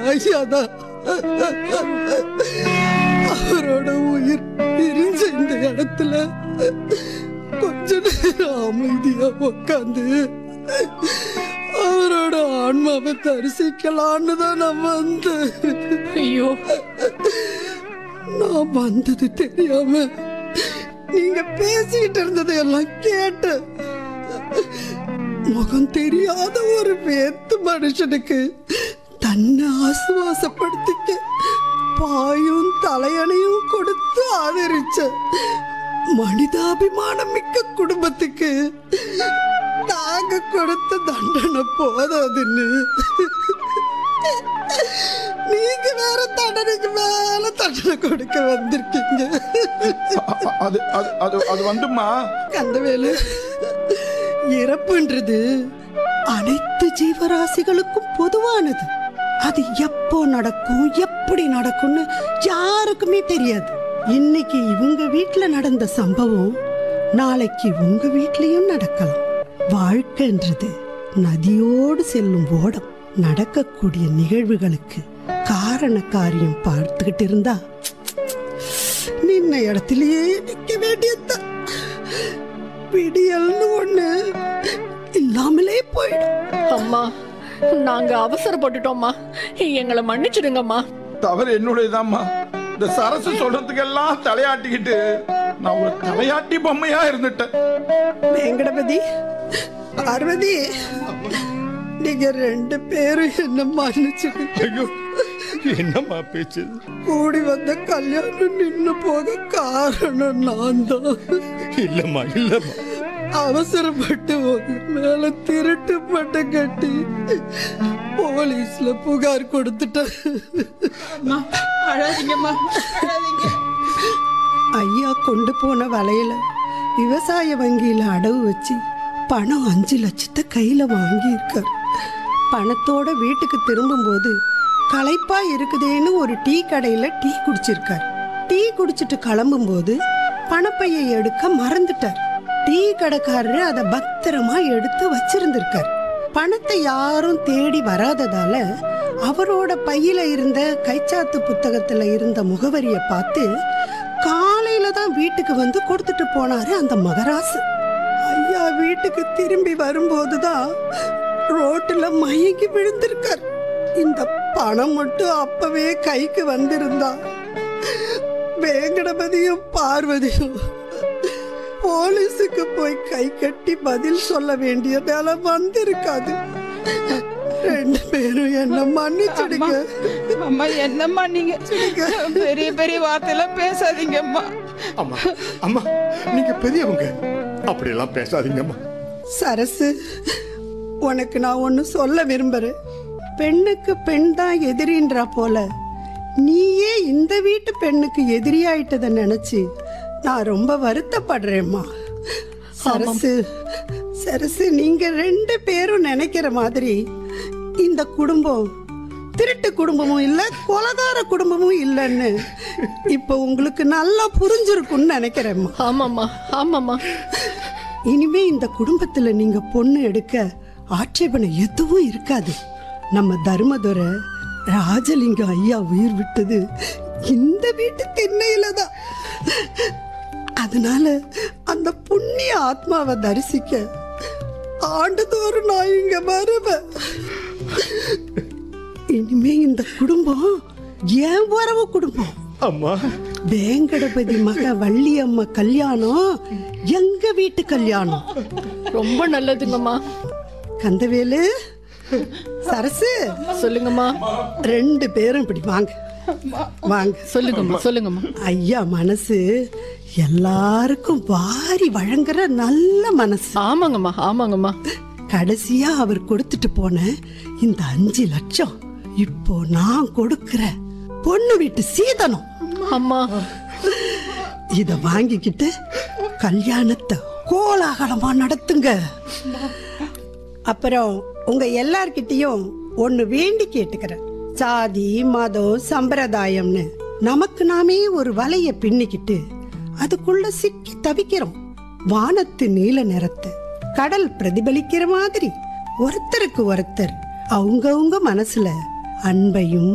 ஐயா தான் அவரோட உயிர் பிரிஞ்ச இந்த இடத்துல கொஞ்ச நேரம் அமைதியா உட்காந்து அவரோட ஆன்மாவை தரிசிக்கலான்னு தான் நான் வந்தேன் ஐயோ நான் வந்தது தெரியாம நீங்க பேசிட்டு இருந்ததை எல்லாம் கேட்டேன் முகம் தெரியாத ஒரு வேத்து மனுஷனுக்கு தன்னை ஆசுவாசப்படுத்திக்க பாயும் தலையணையும் கொடுத்து ஆதரிச்ச மனிதாபிமானம் மிக்க குடும்பத்துக்கு நாங்க கொடுத்த தண்டனை போதாதுன்னு நீங்க வேற தண்டனைக்கு மேல தண்டனை கொடுக்க வந்திருக்கீங்க அ- அ- அது அது அது அது வந்துமா கந்தவேலு இறப்புன்றது அனைத்து ஜீவராசிகளுக்கும் பொதுவானது அது எப்போ நடக்கும் எப்படி நடக்கும்னு யாருக்குமே தெரியாது இன்னைக்கு இவங்க வீட்ல நடந்த சம்பவம் நாளைக்கு உங்க வீட்லயும் நடக்கலாம் வாழ்க்கைன்றது நதியோடு செல்லும் ஓடம் நடக்கக்கூடிய நிகழ்வுகளுக்கு காரண காரியம் பார்த்துக்கிட்டு இருந்தா நின்ன இடத்திலேயே நிக்க வேண்டியதுதான் விடியல்னு ஒண்ணு இல்லாமலே போயிடும் அம்மா நாங்க அவசரப்பட்டுட்டோம்மா எங்களை மன்னிச்சிடுங்கம்மா தவறு என்னுடையதாம்மா இந்த சரசு சொல்றதுக்கெல்லாம் தலையாட்டிக்கிட்டு நான் ஒரு தலையாட்டி பொம்மையா இருந்துட்டேன் வெங்கடபதி பார்வதி நீங்க ரெண்டு பேரும் என்ன மன்னிச்சுட்டு ஐயோ என்னம்மா பேச்சு கூடி வந்த கல்யாணம் நின்னு போக காரணம் நான் தான் இல்லம்மா இல்லம்மா அவசரப்பட்டு உங்க மேல திருட்டு பட்டம் கட்டி போலீஸ்ல புகார் கொடுத்துட்டேன் அழாதீங்கம்மா அழாதீங்க ஐயா கொண்டு போன வலையில விவசாய வங்கியில அடவு வச்சு பணம் அஞ்சு லட்சத்தை கையில வாங்கியிருக்கார் பணத்தோட வீட்டுக்கு திரும்பும்போது களைப்பா இருக்குதேன்னு ஒரு டீ கடையில டீ குடிச்சிருக்கார் டீ குடிச்சிட்டு கிளம்பும்போது பணப்பையை எடுக்க மறந்துட்டார் டீ கடைக்காரரு அதை பத்திரமா எடுத்து வச்சிருந்திருக்கார் பணத்தை யாரும் தேடி வராததால அவரோட பையில இருந்த கைச்சாத்து புத்தகத்துல இருந்த முகவரியை பார்த்து காலையில தான் வீட்டுக்கு வந்து கொடுத்துட்டு போனாரு அந்த மகராசு ஐயா வீட்டுக்கு திரும்பி வரும்போதுதான் ரோட்டுல மயங்கி விழுந்திருக்கார் இந்த பணம் மட்டும் அப்பவே கைக்கு வந்திருந்தா வேங்கடபதியும் பார்வதியும் போலீஸுக்கு போய் கை கட்டி பதில் சொல்ல வேண்டிய நிலை வந்திருக்காது ரெண்டு பேரும் என்ன மன்னிச்சிடுங்க அம்மா என்னம்மா நீங்க பெரிய பெரிய வார்த்தையெல்லாம் பேசாதீங்கம்மா அம்மா அம்மா நீங்க பெரியவங்க அப்படியெல்லாம் பேசாதீங்கம்மா சரசு உனக்கு நான் ஒன்று சொல்ல விரும்புறேன் பெண்ணுக்கு பெண் தான் எதிரின்றா போல நீயே இந்த வீட்டு பெண்ணுக்கு எதிரியாயிட்டதை நினைச்சு நான் ரொம்ப வருத்தப்படுறேம்மா சரசு சரசு நீங்க ரெண்டு பேரும் நினைக்கிற மாதிரி இந்த குடும்பம் திருட்டு குடும்பமும் இல்ல கொலகார குடும்பமும் இல்லைன்னு இப்போ உங்களுக்கு நல்லா புரிஞ்சிருக்கும்னு நினைக்கிறேம்மா ஆமாம்மா ஆமாம்மா இனிமே இந்த குடும்பத்துல நீங்க பொண்ணு எடுக்க ஆட்சேபனை எதுவும் இருக்காது நம்ம தர்மதுரை ராஜலிங்கம் ஐயா உயிர் விட்டது இந்த வீட்டு திண்ணையில தான் அதனால அந்த புண்ணிய ஆத்மாவை தரிசிக்க ஆண்டுதோறும் நான் இங்க வருவேன் இனிமே இந்த குடும்பம் ஏன் உறவு குடும்பம் அம்மா வேங்கடபதி மக வள்ளியம்மா கல்யாணம் எங்க வீட்டு கல்யாணம் ரொம்ப நல்லதுங்கம்மா கந்தவேலு சரசு சொல்லுங்கம்மா ரெண்டு பேரும் இப்படி வாங்க வாங்க சொல்லுங்கம்மா சொல்லுங்கம்மா ஐயா மனசு எல்லாருக்கும் வாரி வழங்குற நல்ல மனசு ஆமாங்கம்மா ஆமாங்கம்மா கடைசியா அவர் கொடுத்துட்டு போன இந்த அஞ்சு லட்சம் இப்போ நான் கொடுக்கிற பொண்ணு வீட்டு சீதனம் அம்மா இத வாங்கிக்கிட்டு கல்யாணத்தை கோலாகலமா நடத்துங்க அப்புறம் உங்க எல்லார்கிட்டயும் ஒண்ணு வேண்டி கேட்டுக்கிறேன் சாதி மதம் சம்பிரதாயம்னு நமக்கு நாமே ஒரு வலைய பின்னிக்கிட்டு அதுக்குள்ள சிக்கி தவிக்கிறோம் வானத்து நீல நிறத்தை கடல் பிரதிபலிக்கிற மாதிரி ஒருத்தருக்கு ஒருத்தர் அவங்கவங்க மனசுல அன்பையும்